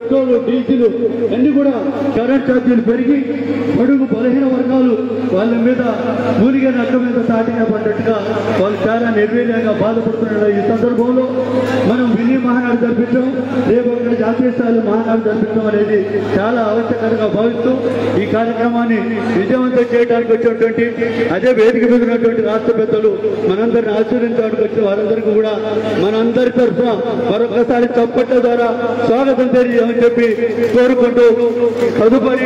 Petrol diesel అన్ని కూడా current ఛార్జీలు పెరిగి పొడుగు బలహీన వర్గాలు వాళ్ళ మీద మూలిగా నక్క మీద తాటిగా పడ్డట్టుగా వాళ్ళు చాలా నిర్వీర్యంగా బాధపడుతున్నారు ఈ సందర్భంలో మనం విని మహానాడు జరిపించాం రేపు అక్కడ జాతీయ స్థాయిలో మహానాడు జరిపించడం అనేది చాలా ఆవశ్యకంగా భావిస్తూ ఈ కార్యక్రమాన్ని విజయవంతం చేయడానికి వచ్చినటువంటి అదే వేదిక మీద ఉన్నటువంటి రాష్ట్ర పెద్దలు మనందరిని ఆశీర్వించడానికి వచ్చిన వారందరికీ కూడా మనందరి తరఫున మరొకసారి చప్పట్ల ద్వారా స్వాగతం తెలియజేయమని చెప్పి కోరుకుంటూ తదుపరి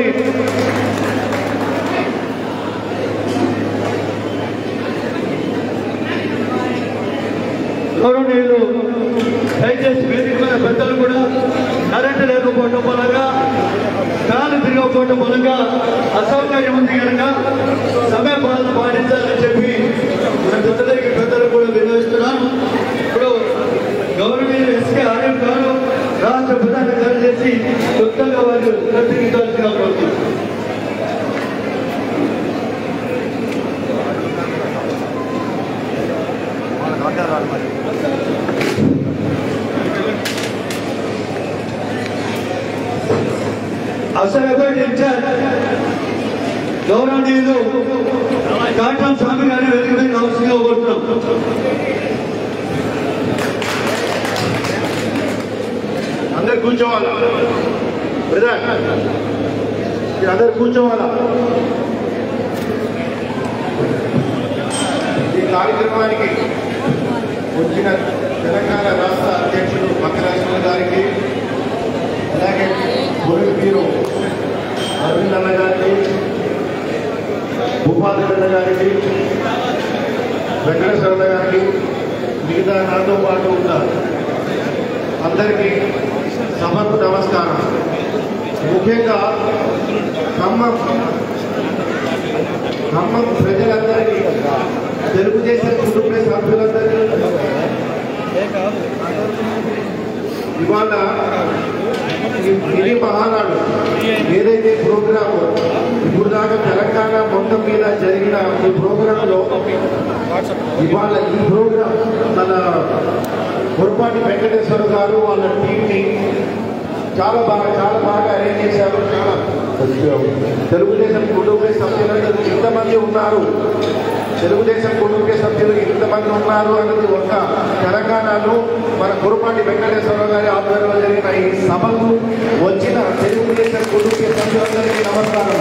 గౌరవనీయులు దయచేసి వేదిక మీద పెద్దలు కూడా కరెంటు లేకపోవడం మూలంగా గాలి తిరగకపోవడం మూలంగా అసౌకర్యం ఉంది కనుక సమయ పాలన పాటించాలని చెప్పి మన పెద్దలకి పెద్దలు కూడా వినియోగిస్తున్నాను ఇప్పుడు గౌరవనీయులు ఎస్కే ఆర్ఎం గారు రాష్ట్ర ప్రధాన కార్యదర్శి కొత్తగా వారు ప్రతినిధించాల్సిన కోరుతున్నాను అసలు ఇన్ఛార్జ్ గౌరవనీయులు కాటం స్వామి గారి వెలుగు మీద అవసరంగా కోరుతున్నాం అందరు కూర్చోవాలా బ్రదర్ మీరు అందరు కూర్చోవాలా ఈ కార్యక్రమానికి వచ్చిన తెలంగాణ రాష్ట్ర అధ్యక్షుడు మకరాశ్వర గారికి అలాగే పొరుగు వీరు అరవింద్ అన్న గారికి భూపాల్ అన్న గారికి వెంకటేశ్వర గారికి మిగతా నాతో పాటు ఉన్నారు అందరికీ సభకు నమస్కారం ముఖ్యంగా ఖమ్మం ఖమ్మం ప్రజలందరికీ తెలుగుదేశం కుటుంబ సభ్యులందరికీ ఇవాళ ఈ మినీ మహానాడు ఏదైతే ప్రోగ్రామ్ ఇప్పుడు దాకా తెలంగాణ మొత్తం మీద జరిగిన ఈ ప్రోగ్రాంలో ఇవాళ ఈ ప్రోగ్రాం మన పొరపాటి వెంకటేశ్వర గారు వాళ్ళ టీంని చాలా బాగా చాలా బాగా అరేంజ్ చేశారు చాలా తెలుగుదేశం కుటుంబ సభ్యులందరూ ఇంతమంది ఉన్నారు తెలుగుదేశం కుటుంబ సభ్యులు ఇంతమంది ఉన్నారు అన్నది ఒక తెలంగాణలో మన కురపాటి వెంకటేశ్వర గారి ఆధ్వర్యంలో జరిగిన ఈ సభకు వచ్చిన తెలుగుదేశం కుటుంబ సభ్యులందరికీ నమస్కారం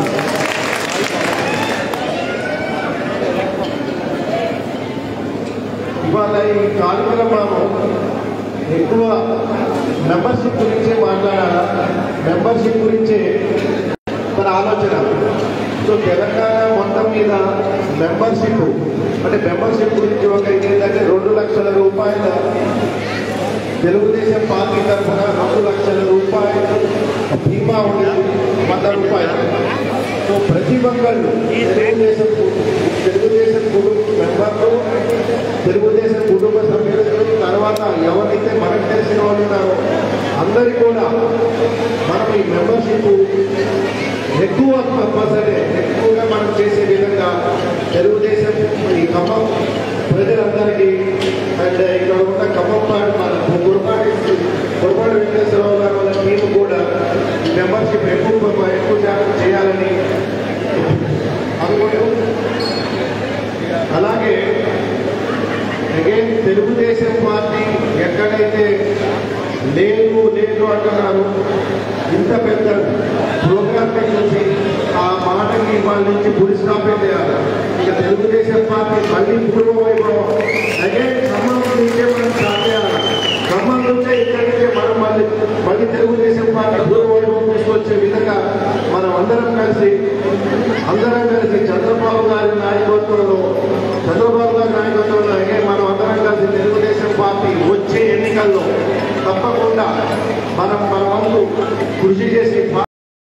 ఇవాళ ఈ కార్యక్రమము ఎక్కువ మెంబర్షిప్ గురించే మాట్లాడాలా మెంబర్షిప్ గురించే మన ఆలోచన సో తెలంగాణ మొత్తం మీద మెంబర్షిప్ అంటే మెంబర్షిప్ గురించి ఒక ఏంటంటే రెండు లక్షల రూపాయల తెలుగుదేశం పార్టీ తరఫున రెండు లక్షల రూపాయలు బీమా ఉండేది వంద రూపాయలు సో ప్రతి ఒక్కళ్ళు తెలుగుదేశం తెలుగుదేశం కుటుంబ మెంబర్లు తెలుగుదేశం కుటుంబ సభ్యులు తర్వాత ఎవరైతే మనకు తెలిసిన వాళ్ళు ఉన్నారో అందరికీ కూడా మనం ఈ మెంబర్షిప్ ఎక్కువ పర్సెంటే ఎక్కువగా మనం చేసే విధంగా తెలుగుదేశం ఈ ఖమ్మం ప్రజలందరికీ అండ్ ఇక్కడ ఉన్న ఖమ్మం పాటు మన గురుపాటి గురుపాటి వెంకటేశ్వరరావు గారు వాళ్ళ టీం కూడా ఈ మెంబర్షిప్ ఎక్కువ ఎక్కువ శాతం చేయాలని అనుకుంటూ అలాగే అగైన్ తెలుగుదేశం పార్టీ ఎక్కడైతే లేదు లేదు అంటున్నారు ఇంత పెద్ద ప్రోగ్రామ్ చూసి ఆ మాటకి వాళ్ళ నుంచి పులి స్టాప్ చేయాలి ఇక తెలుగుదేశం పార్టీ మళ్ళీ పూర్వ వైభవం అగైన్ ఖమ్మం నుంచే మనం స్టార్ట్ చేయాలి ఖమ్మం నుంచే ఇక్కడి నుంచే మనం మళ్ళీ మళ్ళీ తెలుగుదేశం పార్టీ పూర్వ వైభవం తీసుకొచ్చే విధంగా మనం అందరం కలిసి అందరం కలిసి చంద్రబాబు గారి నాయకత్వంలో చంద్రబాబు గారి నాయకత్వంలో అగే మనం అందరం కలిసి తెలుగుదేశం పార్టీ వచ్చే ఎన్నికల్లో తప్పకుండా మనం మన వంతు కృషి చేసి పా-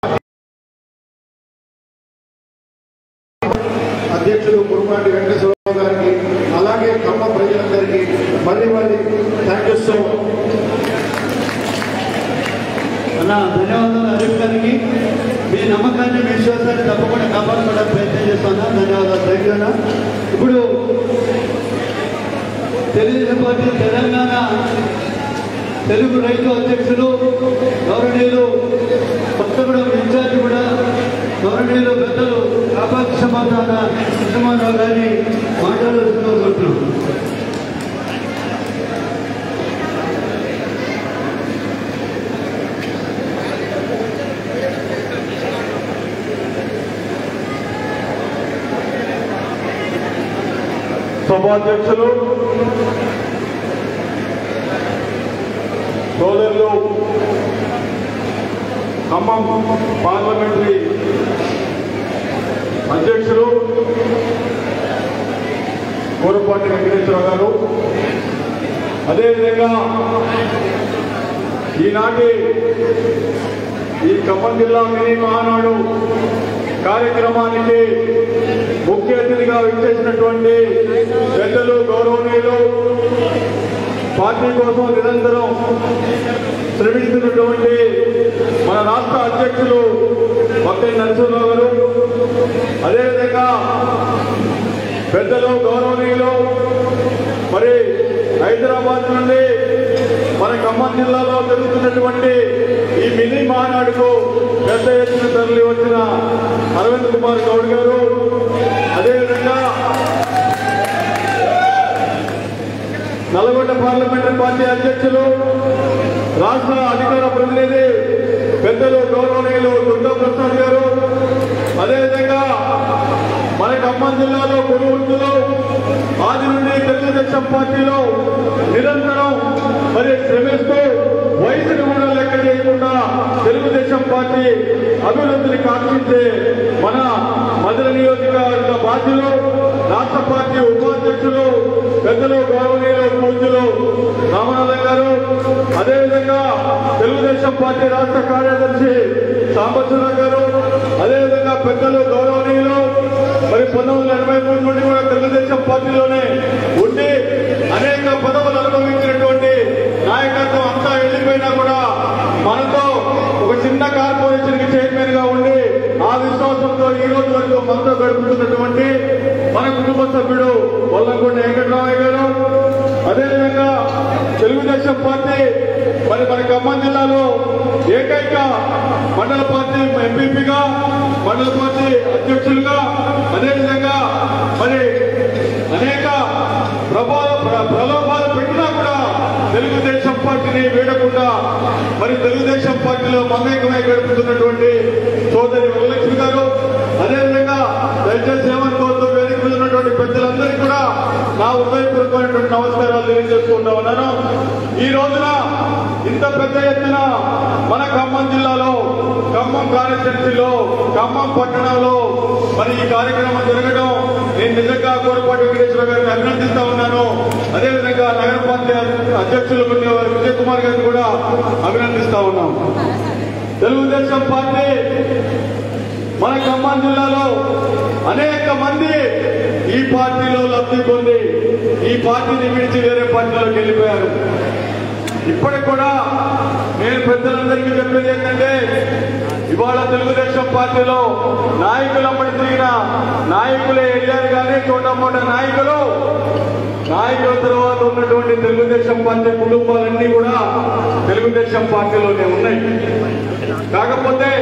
అధ్యక్షుడు కురుపాటి వెంకటేశ్వరరావు గారికి అలాగే ఖమ్మ ప్రజలందరికీ మళ్ళీ మళ్ళీ థ్యాంక్ యూ సో అన్న ధన్యవాదాలు హరీష్ గారికి మీ నమ్మకాన్ని మీ విశ్వాసాన్ని తప్పకుండా కాపాడుకోవడానికి ప్రయత్నం చేస్తున్నా ధన్యవాదాలు థ్యాంక్ యూ అన్న ఇప్పుడు తెలుగుదేశం పార్టీ తెలంగాణ తెలుగు రైతు అధ్యక్షులు గౌరవనీయులు ఉపాధ్యక్షులు సోదరులు ఖమ్మం పార్లమెంటరీ అధ్యక్షులు కోరపాటి వెంకటేశ్వర గారు అదేవిధంగా ఈనాటి ఈ ఖమ్మం జిల్లా మినీ మహానాడు కార్యక్రమానికి ముఖ్య అతిథిగా విచ్చేసినటువంటి పెద్దలు గౌరవనీయులు పార్టీ కోసం నిరంతరం శ్రమిస్తున్నటువంటి మన రాష్ట్ర అధ్యక్షులు భక్తి నరసింహరావు గారు అదేవిధంగా పెద్దలు గౌరవనీయులు మరి హైదరాబాద్ నుండి మన ఖమ్మం జిల్లాలో జరుగుతున్నటువంటి ఈ మినీ మహానాడుకు పెద్ద ఎత్తున తరలి వచ్చిన అరవింద్ కుమార్ గౌడ్ గారు అదేవిధంగా నల్గొండ పార్లమెంటరీ పార్టీ అధ్యక్షులు రాష్ట్ర అధికార ప్రతినిధి పెద్దలు గౌరవనీయులు దుర్గా ప్రసాద్ గారు అదేవిధంగా మన ఖమ్మం జిల్లాలో కొనుగోలులో ఆది నుండి తెలుగుదేశం పార్టీలో నిరంతరం మరి శ్రమిస్తూ వయసును కూడా లెక్క చేయకుండా తెలుగుదేశం పార్టీ అభివృద్ధిని కాక్షించే మన మధుర నియోజకవర్గ బాధ్యులు రాష్ట్ర పార్టీ ఉపాధ్యక్షులు పెద్దలు గౌరవనీయులు పూజ్యులు రామనాథన్ గారు అదేవిధంగా తెలుగుదేశం పార్టీ రాష్ట్ర కార్యదర్శి సాంబశివరావు గారు అదేవిధంగా పెద్దలు గౌరవనీయులు మరి పంతొమ్మిది వందల ఎనభై మూడు నుండి కూడా తెలుగుదేశం పార్టీలోనే ఉండి అనేక పదవులు అనుభవించినటువంటి నాయకత్వం అంతా వెళ్ళిపోయినా కూడా మనతో ఒక చిన్న కార్పొరేషన్ కి చైర్మన్ గా ఉండి ఆ విశ్వాసంతో ఈ రోజు వరకు మనతో గడుపుతున్నటువంటి మన కుటుంబ సభ్యుడు వల్లంకొండ వెంకటరామయ్య గారు అదేవిధంగా తెలుగుదేశం పార్టీ మరి మన ఖమ్మం జిల్లాలో ఏకైక మండల పార్టీ ఎంపీపీగా మండల పార్టీ అధ్యక్షులుగా అదేవిధంగా మరి అనేక ప్రభావ ప్ర- ప్రలోభాలు పెట్టినా కూడా తెలుగుదేశం పార్టీని వీడకుండా మరి తెలుగుదేశం పార్టీలో మమేకమై గడుపుతున్నటువంటి సోదరి వరలక్ష్మి గారు అదేవిధంగా దయచేసి ఏమనుకోవద్దు వేదిక మీద ఉన్నటువంటి పెద్దలందరికీ కూడా నా హృదయపూర్వకమైనటువంటి నమస్కారాలు తెలియజేసుకుంటా ఉన్నాను ఈ రోజున ఇంత పెద్ద ఎత్తున మన ఖమ్మం జిల్లాలో ఖమ్మం కాన్స్టిట్యున్సీలో ఖమ్మం పట్టణంలో మరి ఈ కార్యక్రమం జరగడం నేను నిజంగా కోరపాటి వెంకటేశ్వర గారిని అభినందిస్తా ఉన్నాను అదేవిధంగా నగర పార్టీ అధ్యక్షులు విజయ్ కుమార్ గారిని కూడా అభినందిస్తా ఉన్నాం తెలుగుదేశం పార్టీ మన ఖమ్మం జిల్లాలో అనేక మంది ఈ పార్టీలో లబ్ధి పొంది ఈ పార్టీని విడిచి వేరే పార్టీలోకి వెళ్ళిపోయారు ఇప్పటికి కూడా నేను పెద్దలందరికీ చెప్పేది ఏంటంటే ఇవాళ తెలుగుదేశం పార్టీలో నాయకులమ్మడి తిరిగిన నాయకులే వెళ్ళారు కానీ చోటమోట నాయకులు నాయకుల తర్వాత ఉన్నటువంటి తెలుగుదేశం పార్టీ కుటుంబాలన్నీ కూడా తెలుగుదేశం పార్టీలోనే ఉన్నాయి కాకపోతే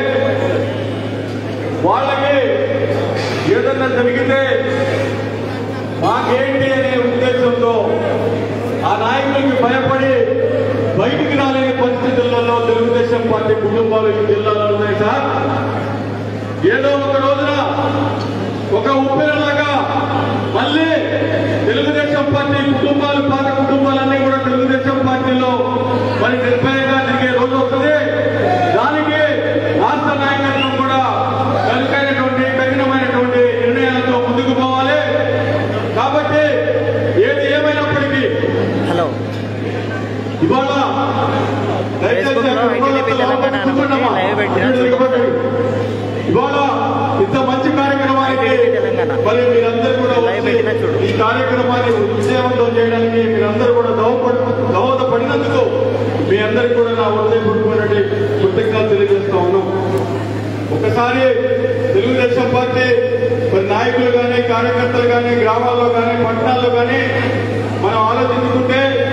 వాళ్ళకి ఏదన్నా జరిగితే మాకేంటి అనే ఉద్దేశంతో ఆ నాయకులకి భయపడి బయటికి రాలేని పరిస్థితులలో తెలుగుదేశం పార్టీ కుటుంబాలు ఈ జిల్లాలో ఉన్నాయి సార్ ఏదో ఒక రోజున ఒక ఉప్పెనలాగా మళ్ళీ తెలుగుదేశం పార్టీ కుటుంబాలు పాత కుటుంబాలన్నీ కూడా తెలుగుదేశం పార్టీలో మరి నిర్భయంగా తిరిగే రోజు వస్తుంది దానికి రాష్ట్ర నాయకత్వం కూడా కనుకైనటువంటి కఠినమైనటువంటి నిర్ణయాలతో ముందుకు పోవాలి కాబట్టి ఏది ఏమైనప్పటికీ హలో ఇవాళ దయచేసి Facebook లో అక్కడ ITDP తెలంగాణ అనుకుని కూర్చోండమ్మా. లైవ్ పెట్టినా అక్కడ చూడు. దిగబడ్డాడు. ఇవాళ ఇంత మంచి కార్యక్రమానికి ITDP తెలంగాణ. మరి మీరందరూ కూడా లైవ్ వచ్చి పెట్టినా చూడు. ఈ కార్యక్రమాన్ని విజయవంతం చేయడానికి మీరందరూ కూడా దోహదపడి దోహదపడినందుకు మీ అందరికీ కూడా నా హృదయపూర్వకమైనటువంటి కృతజ్ఞతలు తెలియజేస్తా ఉన్నాం ఒకసారి తెలుగుదేశం పార్టీ మరి నాయకులు కానీ కార్యకర్తలు కానీ గ్రామాల్లో కానీ పట్టణాల్లో కానీ మనం ఆలోచించుకుంటే